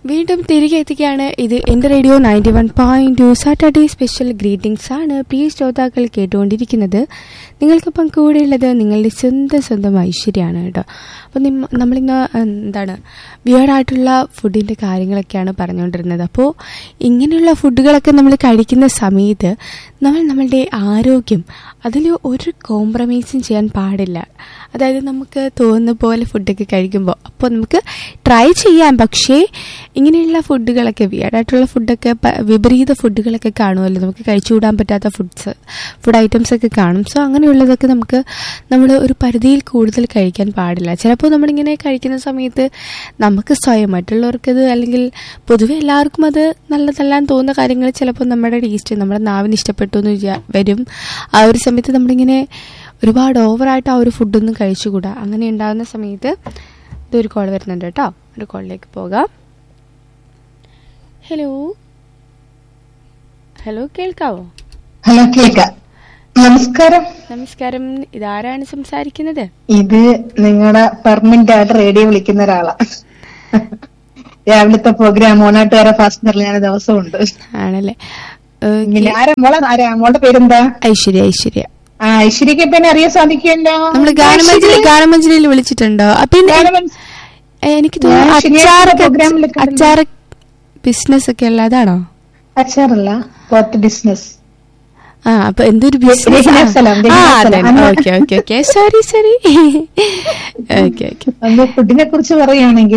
വീണ്ടും തിരികെ എത്തിക്കുകയാണ് ഇത് എൻ്റെ radio ninety one point two Saturday special greetings ആണ് പ്രിയ ശ്രോതാക്കൾ കേട്ടുകൊണ്ടിരിക്കുന്നത് നിങ്ങൾക്കിപ്പം കൂടെയുള്ളത് നിങ്ങളുടെ സ്വന്തം സ്വന്തം ഐശ്വര്യമാണ് കേട്ടോ അപ്പം നിമ്മ നമ്മളിന്ന് എന്താണ് വിയർഡായിട്ടുള്ള ഫുഡിൻ്റെ കാര്യങ്ങളൊക്കെയാണ് പറഞ്ഞുകൊണ്ടിരുന്നത് അപ്പോൾ ഇങ്ങനെയുള്ള ഫുഡുകളൊക്കെ നമ്മൾ കഴിക്കുന്ന സമയത്ത് നമ്മൾ നമ്മളുടെ ആരോഗ്യം അതിൽ ഒരു കോംപ്രമൈസും ചെയ്യാൻ പാടില്ല അതായത് നമുക്ക് തോന്നുന്ന പോലെ ഫുഡൊക്കെ കഴിക്കുമ്പോൾ അപ്പോൾ നമുക്ക് ട്രൈ ചെയ്യാം പക്ഷേ ഇങ്ങനെയുള്ള ഫുഡുകളൊക്കെ വിയർഡായിട്ടുള്ള ഫുഡൊക്കെ പ- വിപരീത ഫുഡുകളൊക്കെ കാണുമല്ലോ നമുക്ക് കഴിച്ചുകൂടാൻ പറ്റാത്ത ഫുഡ്സ് ഫുഡ് ഐറ്റംസ് ഒക്കെ കാണും സോ അങ്ങനെയുള്ളതൊക്കെ നമുക്ക് നമ്മൾ ഒരു പരിധിയിൽ കൂടുതൽ കഴിക്കാൻ പാടില്ല ചിലപ്പോൾ നമ്മളിങ്ങനെ കഴിക്കുന്ന സമയത്ത് നമുക്ക് സ്വയം മറ്റുള്ളവർക്കത് അല്ലെങ്കിൽ പൊതുവെ എല്ലാവർക്കും അത് നല്ലതല്ലാന്ന് തോന്നുന്ന കാര്യങ്ങൾ ചിലപ്പോൾ നമ്മുടെ ടേസ്റ്റ് നമ്മുടെ നാവിന് ഇഷ്ടപ്പെട്ടു എന്ന് വിചാ വരും ആ ഒരു സമയത്ത് നമ്മളിങ്ങനെ ഒരുപാട് ഓവറായിട്ട് ആ ഒരു ഫുഡൊന്നും കഴിച്ചുകൂടാ അങ്ങനെ ഉണ്ടാകുന്ന സമയത്ത് ഇതൊരു കോൾ വരുന്നുണ്ട് കേട്ടോ ഒരു കോളിലേക്ക് പോകാം ഹലോ ഹലോ കേൾക്കാവോ ഹലോ കേൾക്കാം നമസ്കാരം നമസ്കാരം ഇതാരാണ് സംസാരിക്കുന്നത് ഇത് നിങ്ങളുടെ പെർമനന്റ് ആയിട്ട് റേഡിയോ വിളിക്കുന്ന ഒരാളാ രാവിലത്തെ പ്രോഗ്രാം ഓണാട്ടുകാരെ ഫാസ്റ്ററിൽ ഞാൻ ദിവസവും ഉണ്ട് ആണല്ലേ ഇങ്ങനെ ആരാ മോളെ ആരാ മോളുടെ പേരെന്താ ഐശ്വര്യ ഐശ്വര്യ ആ ഐശ്വര്യക്ക് പിന്നെ അറിയാൻ സാധിക്കുമല്ലോ നമ്മള് ഗാനമഞ്ജലി ഗാനമഞ്ജലിയിൽ വിളിച്ചിട്ടുണ്ടോ അ, പിന്നെ ഗാനമഞ്ജ- എനിക്ക് തോന്നുന്നു ഞാൻ ശനിയാഴ്ച അച്ചാറൊക്കെ പ്രോഗ്രാമിലൊക്കെ അച്ചാർ ബിസിനസ് ഒക്കെ ഉള്ള അതാണോ അച്ചാറല്ല പോത്ത് ബിസിനസ് ആ അപ്പൊ എന്തൊരു രഹ്ന സലാം, രഹ്ന സലാം. അന്ന് okay okay okay sorry sorry okay okay അന്ന് ഫുഡിനെ കുറിച്ച് പറയുകയാണെങ്കിൽ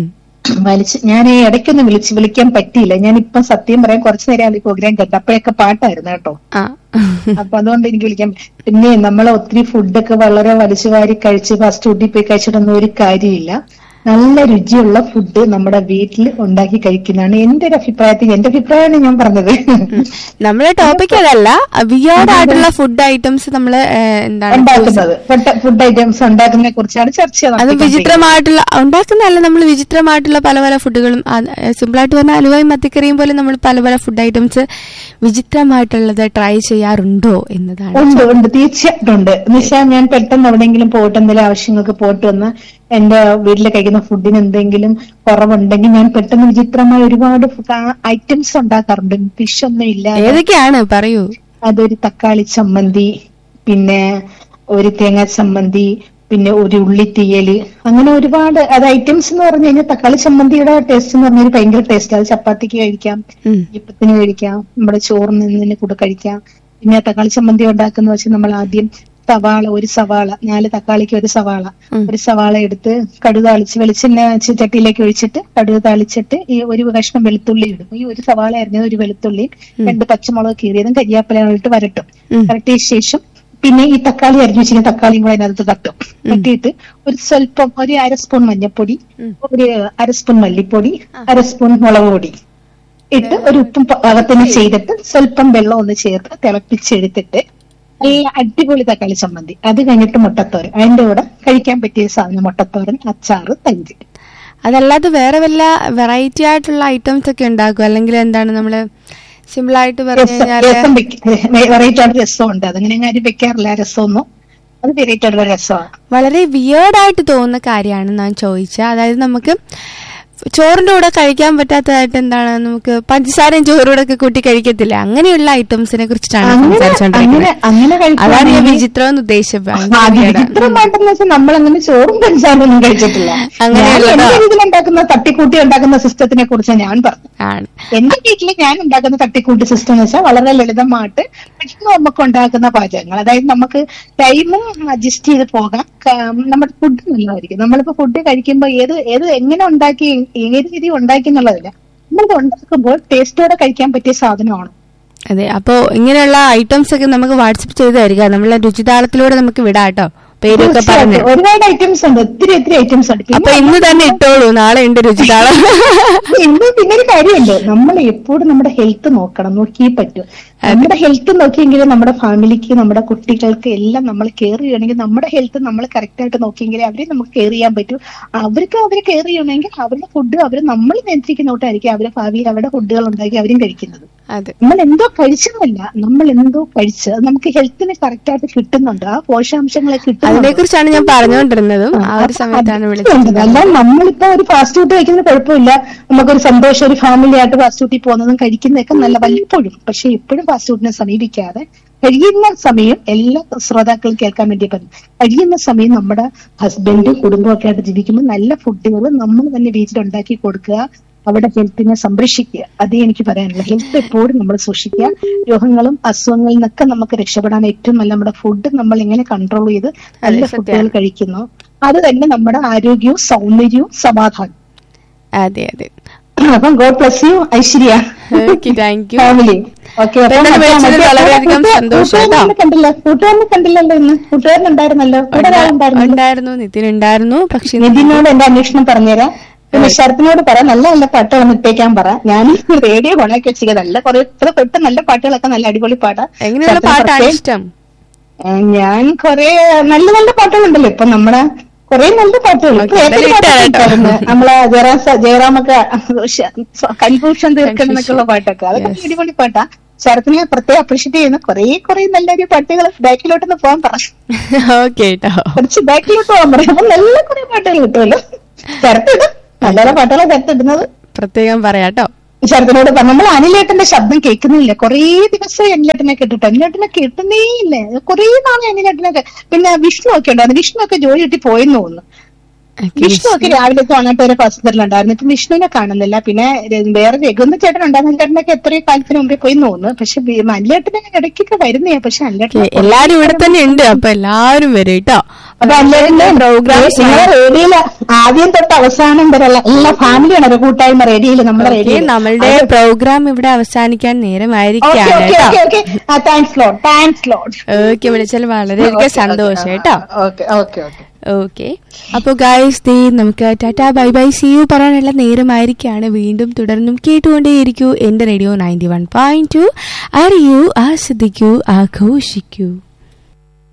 വലിച്ച് ഞാൻ ഈ ഇടയ്ക്കൊന്ന് വിളിച്ച് വിളിക്കാൻ പറ്റിയില്ല ഞാൻ ഇപ്പം സത്യം പറയാൻ കുറച്ചു നേരം ഈ പ്രോഗ്രാം കേട്ടു അപ്പോഴൊക്കെ പാട്ടായിരുന്നു കേട്ടോ ആ അപ്പൊ അതുകൊണ്ട് എനിക്ക് വിളിക്കാൻ പിന്നെ നമ്മൾ ഒത്തിരി ഫുഡൊക്കെ വളരെ വലിച്ചു വാരി കഴിച്ച് ഫാസ്റ്റ് ഫുഡിൽ പോയി കഴിച്ചിട്ടൊന്നും ഒരു കാര്യമില്ല നല്ല രുചിയുള്ള ഫുഡ് നമ്മുടെ വീട്ടിൽ ഉണ്ടാക്കി കഴിക്കുന്നതാണ് എന്റെ ഒരു അഭിപ്രായത്തിൽ എന്റെ അഭിപ്രായമാണ് ഞാൻ പറഞ്ഞത് നമ്മളെ ടോപ്പിക് അതല്ല വിയേർഡ് ആയിട്ടുള്ള ഫുഡ് ഐറ്റംസ് നമ്മള് ഏ, എന്താണ് ഉണ്ടാക്കുന്നത് ഫുഡ് ഐറ്റംസ് ഉണ്ടാക്കുന്നതിനെ കുറിച്ചാണ് ചർച്ച അത് നടത്തിക്കൊണ്ടിരിക്കുന്നത്. വിചിത്രമായിട്ടുള്ള ഉണ്ടാക്കുന്നതല്ല നമ്മൾ വിചിത്രമായിട്ടുള്ള പല പല ഫുഡുകളും സിമ്പിളായിട്ട് പറഞ്ഞാൽ അലുവയും മത്തിക്കറിയും പോലെ നമ്മൾ പല പല ഫുഡ് ഐറ്റംസ് വിചിത്രമായിട്ടുള്ളത് ട്രൈ ചെയ്യാറുണ്ടോ എന്നതാണ് ഉണ്ട് ഉണ്ട് തീർച്ചയായിട്ടും ഉണ്ട് എന്നുവെച്ചാൽ ഞാൻ പെട്ടെന്ന് എവിടെയെങ്കിലും പോയിട്ട് എന്തെങ്കിലും ആവശ്യങ്ങൾക്ക് പോയിട്ട് വന്ന് എന്റെ വീട്ടിൽ കഴിക്കുന്ന ഫുഡിന് എന്തെങ്കിലും കുറവുണ്ടെങ്കിൽ ഞാൻ പെട്ടെന്ന് വിചിത്രമായ ഒരുപാട് ഐറ്റംസ് ഉണ്ടാക്കാറുണ്ട് ഫിഷ് ഒന്നും ഇല്ലാതെ ഏതൊക്കെയാണ് പറയൂ അതൊരു തക്കാളി ചമ്മന്തി പിന്നെ ഒരു തേങ്ങ ചമ്മന്തി പിന്നെ ഒരു ഉള്ളിത്തീയല് അങ്ങനെ ഒരുപാട് അത് ഐറ്റംസ് എന്ന് പറഞ്ഞു കഴിഞ്ഞാൽ തക്കാളി ചമ്മന്തിയുടെ ടേസ്റ്റ് എന്ന് പറഞ്ഞാൽ ഭയങ്കര ടേസ്റ്റ് അത് ചപ്പാത്തിക്ക് കഴിക്കാം ഉം. ഇപ്പത്തിന് കഴിക്കാം നമ്മുടെ ചോറിന് ഇതിന് കൂടെ കഴിക്കാം പിന്നെ തക്കാളി ചമ്മന്തി ഉണ്ടാക്കുന്ന വെച്ചാൽ നമ്മൾ ആദ്യം സവാള ഒരു സവാള നാല് തക്കാളിക്ക് ഒരു സവാള ഉം. ഒരു സവാള എടുത്ത് കടുക് താളിച്ച് വെളിച്ചെണ്ണ വെച്ച് ചട്ടിയിലേക്ക് ഒഴിച്ചിട്ട് കടുക് താളിച്ചിട്ട് ഈ ഒരു കഷ്ണം വെളുത്തുള്ളി ഇടും ഈ ഒരു സവാള അരിഞ്ഞത് ഒരു വെളുത്തുള്ളി രണ്ട് പച്ചമുളക് കീറിയതും കരിയാപ്പില ഇട്ട് വരട്ടും ഉം. വരട്ടിയ ശേഷം പിന്നെ ഈ തക്കാളി അരിഞ്ഞു വെച്ചിരിക്കുന്ന തക്കാളിയും കൂടെ അതിനകത്ത് തട്ടും തട്ടിയിട്ട് ഒരു സ്വല്പം ഒരു അര സ്പൂൺ മഞ്ഞൾപ്പൊടി ഉം. ഒരു അര സ്പൂൺ മല്ലിപ്പൊടി അര സ്പൂൺ മുളക് പൊടി ഇട്ട് ഒരു ഉപ്പും പാകത്തിന് ചെയ്തിട്ട് സ്വല്പം വെള്ളം ഒന്ന് ചേർത്ത് തിളപ്പിച്ചെടുത്തിട്ട് നല്ല അടിപൊളി തക്കാളി ചമ്മന്തി അത് കഴിഞ്ഞിട്ട് മുട്ടത്തോരൻ അതിന്റെ കൂടെ കഴിക്കാൻ പറ്റിയ സാധനം മുട്ടത്തോരൻ അച്ചാറ് തൈര് അതല്ലാതെ വേറെ വല്ല വെറൈറ്റി ആയിട്ടുള്ള ഐറ്റംസ് ഒക്കെ ഉണ്ടാക്കും അല്ലെങ്കിൽ എന്താണ് നമ്മള് സിമ്പിൾ ആയിട്ട് പറഞ്ഞു രസം കഴിഞ്ഞാല് രസം വെറൈറ്റി ആയിട്ട് രസമുണ്ട് അതങ്ങനെ ആരും വെക്കാറില്ല രസമൊന്നും അത് വെറൈറ്റി ആയിട്ടുള്ള രസമാണ് വളരെ വിയേർഡ് ആയിട്ട് തോന്നുന്ന കാര്യമാണ് ഞാൻ ചോദിച്ചത് അതായത് നമുക്ക് ചോറിന്റെ കൂടെ കഴിക്കാൻ പറ്റാത്തതായിട്ട് എന്താണ് നമുക്ക് പഞ്ചസാരയും ചോറിന്റെ ഒക്കെ കൂട്ടി കഴിക്കത്തില്ല അങ്ങനെയുള്ള ഐറ്റംസിനെ കുറിച്ചിട്ടാണ് അങ്ങനെ അങ്ങനെ സംസാരിച്ചുകൊണ്ടിരിക്കുന്നത് അങ്ങനെ അതാണ് ഞാൻ കഴിക്കുകയാണെങ്കിൽ വിചിത്രം എന്ന് ഉദ്ദേശിച്ചത് അത് ഭയങ്കര weird ആണ്. വിചിത്രമായിട്ടെന്ന് വെച്ചാൽ നമ്മൾ അങ്ങനെ ചോറും പഞ്ചസാരൊന്നും കഴിച്ചിട്ടില്ല അങ്ങനെയല്ല ഞാൻ കേട്ടോ. എന്റെ രീതിയിൽ ഉണ്ടാക്കുന്ന തട്ടിക്കൂട്ടി ഉണ്ടാക്കുന്ന സിസ്റ്റത്തിനെ കുറിച്ച് ഞാൻ പറഞ്ഞു ആണ് എന്റെ വീട്ടിൽ ഞാൻ ഉണ്ടാക്കുന്ന തട്ടിക്കൂട്ടി സിസ്റ്റം എന്ന് വെച്ചാൽ വളരെ ലളിതമായിട്ട് പെട്ടെന്ന് നമുക്ക് ഉണ്ടാക്കുന്ന പാചകങ്ങൾ അതായത് നമുക്ക് ടൈമും അഡ്ജസ്റ്റ് ചെയ്ത് പോകാം ക- നമ്മുടെ ഫുഡ് നല്ലതായിരിക്കും നമ്മളിപ്പോ ഫുഡ് കഴിക്കുമ്പോൾ ഏത് ഏത് എങ്ങനെ ഉണ്ടാക്കി ഏത് രീതി ഉണ്ടാക്കി എന്നുള്ളതില്ല നമ്മളിത് ഉണ്ടാക്കുമ്പോൾ ടേസ്റ്റോടെ കഴിക്കാൻ പറ്റിയ സാധനമാണ് അതെ അപ്പോ ഇങ്ങനെയുള്ള ഐറ്റംസ് ഒക്കെ നമുക്ക് വാട്സപ്പ് ചെയ്ത് തരിക നമ്മളെ രുചിതാളത്തിലൂടെ നമുക്ക് വിടാം കേട്ടോ പേരൊക്കെ പറഞ്ഞു തീർച്ചയായിട്ടും. ഒരുപാട് ഐറ്റംസ് ഉണ്ട് ഒത്തിരി ഒത്തിരി ഐറ്റംസ് ഉണ്ട് പിന്നെ അപ്പൊ ഇന്ന് തന്നെ ഇട്ടോളൂ നാളെ ഉണ്ട് രുചിതാളം ഇന്ന് പിന്നെ ഒരു കാര്യമുണ്ട് നമ്മൾ എപ്പോഴും നമ്മുടെ ഹെൽത്ത് നോക്കണം നോക്കിയേ പറ്റൂ നമ്മുടെ ഹെൽത്ത് നോക്കിയെങ്കിൽ നമ്മുടെ ഫാമിലിക്ക് നമ്മുടെ കുട്ടികൾക്ക് എല്ലാം നമ്മൾ കെയർ ചെയ്യണമെങ്കിൽ നമ്മുടെ ഹെൽത്ത് നമ്മൾ കറക്റ്റ് ആയിട്ട് നോക്കിയെങ്കിൽ അവരെ നമുക്ക് കെയർ ചെയ്യാൻ പറ്റൂ അവർക്ക് അവരെ കെയർ ചെയ്യണമെങ്കിൽ അവരുടെ ഫുഡ് അവർ നമ്മൾ നിയന്ത്രിക്കുന്നോട്ടായിരിക്കും അവരെ ഭാവിയിൽ അവരുടെ ഫുഡുകൾ ഉണ്ടാക്കി അവരും കഴിക്കുന്നത് അതെ നമ്മൾ എന്തോ കഴിച്ചതല്ല നമ്മൾ എന്തോ കഴിച്ച് അത് നമുക്ക് ഹെൽത്തിന് കറക്റ്റ് ആയിട്ട് കിട്ടുന്നുണ്ട് ആ പോഷകാംശങ്ങളെ അതിനെ കിട്ടുന്നുണ്ട് കുറിച്ചാണ് ഞാൻ പറഞ്ഞുകൊണ്ടിരുന്നതും ആ ഒരു അപ്പൊ സമയത്താണ് അത് വിളിച്ചത് അല്ല നമ്മളിപ്പോ ഒരു ഫാസ്റ്റ് ഫുഡ് കഴിക്കുന്നത് കുഴപ്പമില്ല നമുക്കൊരു സന്തോഷം ഒരു ഫാമിലി ആയിട്ട് ഫാസ്റ്റ് ഫുഡിൽ പോകുന്നതും കഴിക്കുന്നതൊക്കെ നല്ല വല്ലപ്പോഴും പക്ഷെ എപ്പോഴും ഫാസ്റ്റ് ഫുഡിനെ സമീപിക്കാതെ കഴിയുന്ന സമയം എല്ലാ ശ്രോതാക്കളും കേൾക്കാൻ വേണ്ടി പറയും കഴിയുന്ന സമയം നമ്മുടെ ഹസ്ബൻഡും കുടുംബവും ഒക്കെ ആയിട്ട് ജീവിക്കുമ്പോൾ നല്ല ഫുഡുകൾ നമ്മൾ തന്നെ വീട്ടിൽ ഉണ്ടാക്കി കൊടുക്കുക അവിടെ ഹെൽത്തിനെ സംരക്ഷിക്കുക അതേ എനിക്ക് പറയാനുള്ളത് ഹെൽത്ത് എപ്പോഴും നമ്മൾ സൂക്ഷിക്കുക രോഗങ്ങളും അസുഖങ്ങളിൽ നിന്നൊക്കെ നമുക്ക് രക്ഷപ്പെടാൻ ഏറ്റവും നല്ല നമ്മുടെ ഫുഡ് നമ്മൾ എങ്ങനെ കൺട്രോൾ ചെയ്ത് നല്ല അതെ, ഫുഡുകൾ സത്യമാണ്. കഴിക്കുന്നു അത് തന്നെ നമ്മുടെ ആരോഗ്യവും സൗന്ദര്യവും സമാധാനം അതെ അതെ അപ്പം God bless you Aishwarya okay thank you family okay പെട്ടെന്ന് വിളിച്ചതിൽ വളരെയധികം സന്തോഷം കേട്ടോ. കണ്ടില്ല കൂട്ടുകാരനെ കണ്ടില്ലല്ലോ ഇന്ന് കൂട്ടുകാരനുണ്ടായിരുന്നല്ലോ ഇവിടെ ഒരാളുണ്ടായിരുന്നു ഉണ്ടായിരുന്നു നിതിൻ ഉണ്ടായിരുന്നു പക്ഷെ ഇന്ന് നിതിനോട് എന്റെ അന്വേഷണം പറഞ്ഞുതരാം പിന്നെ ശരത്തിനോട് പറ നല്ല നല്ല പാട്ടുകൾ ഇട്ടേക്കാൻ പറ ഞാൻ റേഡിയോ കൊണാക്കി വെച്ചിരിക്കുക നല്ല കുറെ ഇത്ര തൊട്ട് നല്ല പാട്ടുകളൊക്കെ നല്ല അടിപൊളി പാട്ടാ എങ്ങനെയുള്ള ശരത്തിന് പാട്ടാണ് പ്രത്യേകം- ഇഷ്ടം ഏ, ഞാൻ കൊറേ നല്ല നല്ല പാട്ടുകളുണ്ടല്ലോ ഇപ്പൊ നമ്മുടെ കൊറേ നല്ല പാട്ടുകൾ ഇപ്പൊ ഓക്കേ, ഏതൊരു എന്തായാലും പാട്ടൊക്കെ ഇട്ടാ കേട്ടോ. ഇട്ടായിരുന്നു? നമ്മളെ ജയറാം സ- ജയറാമൊക്കെ കൺഫ്യൂഷൻ തീർക്കണം എന്നൊക്കെയുള്ള പാട്ടൊക്കെ അതൊക്കെ Yes. അടിപൊളി പാട്ടാ ശരത്തിനെ പ്രത്യേകം അപ്രീഷിയേറ്റ് ചെയ്യുന്ന കൊറേ കൊറേ നല്ലൊരു പാട്ടുകൾ ബാക്കിലോട്ടൊന്ന് പോകാൻ പറ ഓക്കെ കേട്ടോ കുറച്ച് ബാക്കിലോട്ട് പോകാൻ പറയാം അപ്പൊ നല്ല കുറെ പാട്ടുകൾ കിട്ടുമല്ലോ ശരത്തിടും നല്ല നല്ല പാട്ടുകളെ ശരത്തിടുന്നത് പ്രത്യേകം പറയാട്ടോ ശരത്തിനോട് പറഞ്ഞു നമ്മൾ അനിലേട്ടന്റെ ശബ്ദം കേൾക്കുന്നില്ല കുറേ ദിവസം അനിലേട്ടനെ കേട്ടിട്ട് അനിലേട്ടനെ കേട്ടുന്നേ ഇല്ല കുറേ നാളെ അനിലേട്ടനെ കേ- പിന്നെ വിഷ്ണു ഒക്കെ ഉണ്ടായിരുന്നു വിഷ്ണു ഒക്കെ ജോലി കിട്ടി പോയെന്ന് തോന്നുന്നു Okay, വിഷ്ണു ഒക്കെ രാവിലെ തോന്നാട്ട് ഒരു ഹോസ്പിറ്റലിലുണ്ടായിരുന്നു ഇപ്പൊ വിഷ്ണുവിനെ കാണുന്നില്ല പിന്നെ ര- വേറെ രഘുന്ന ചേട്ടൻ ഉണ്ടായിരുന്നു ചേട്ടനൊക്കെ എത്രയോ കാലത്തിന് മുമ്പേ പോയി തോന്നുന്നു പക്ഷെ അനിലേട്ടനെ ഇടയ്ക്കൊക്കെ വരുന്നേ പക്ഷെ അനിലേട്ടനെ Okay, എല്ലാരും ഇവിടെ തന്നെ ഉണ്ട് അപ്പൊ എല്ലാരും വരും കേട്ടോ അപ്പൊ അനിലേട്ടന്റെ പ്രോഗ്രാംസ് നിങ്ങളെ റേഡിയോയില് ആദ്യം തൊട്ട് അവസാനം വരെയുള്ള എല്ലാ ഫാമിലിയാണ് ഒരു കൂട്ടായ്മ റേഡിയോയില് നമ്മുടെ ഓക്കെ റേഡിയോ നമ്മളുടെ പ്രോഗ്രാം ഇവിടെ അവസാനിക്കാൻ ഓക്കെ നേരമായിരിക്കാണ് ഓക്കെ കേട്ടോ okay okay thanks lord thanks lord okay വിളിച്ചാൽ വളരെയധികം സന്തോഷം കേട്ടോ ഓക്കെ ഓക്കെ ഓക്കെ ഓക്കെ അപ്പൊ ഗായ്സ് ദേ നമുക്ക് tata bye bye see you പറയാനുള്ള നേരമായിരിക്കാണ് വീണ്ടും തുടർന്നും കേട്ടുകൊണ്ടേയിരിക്കൂ എന്റെ radio ninety one point two അറിയൂ ആസ്വദിക്കൂ ആഘോഷിക്കൂ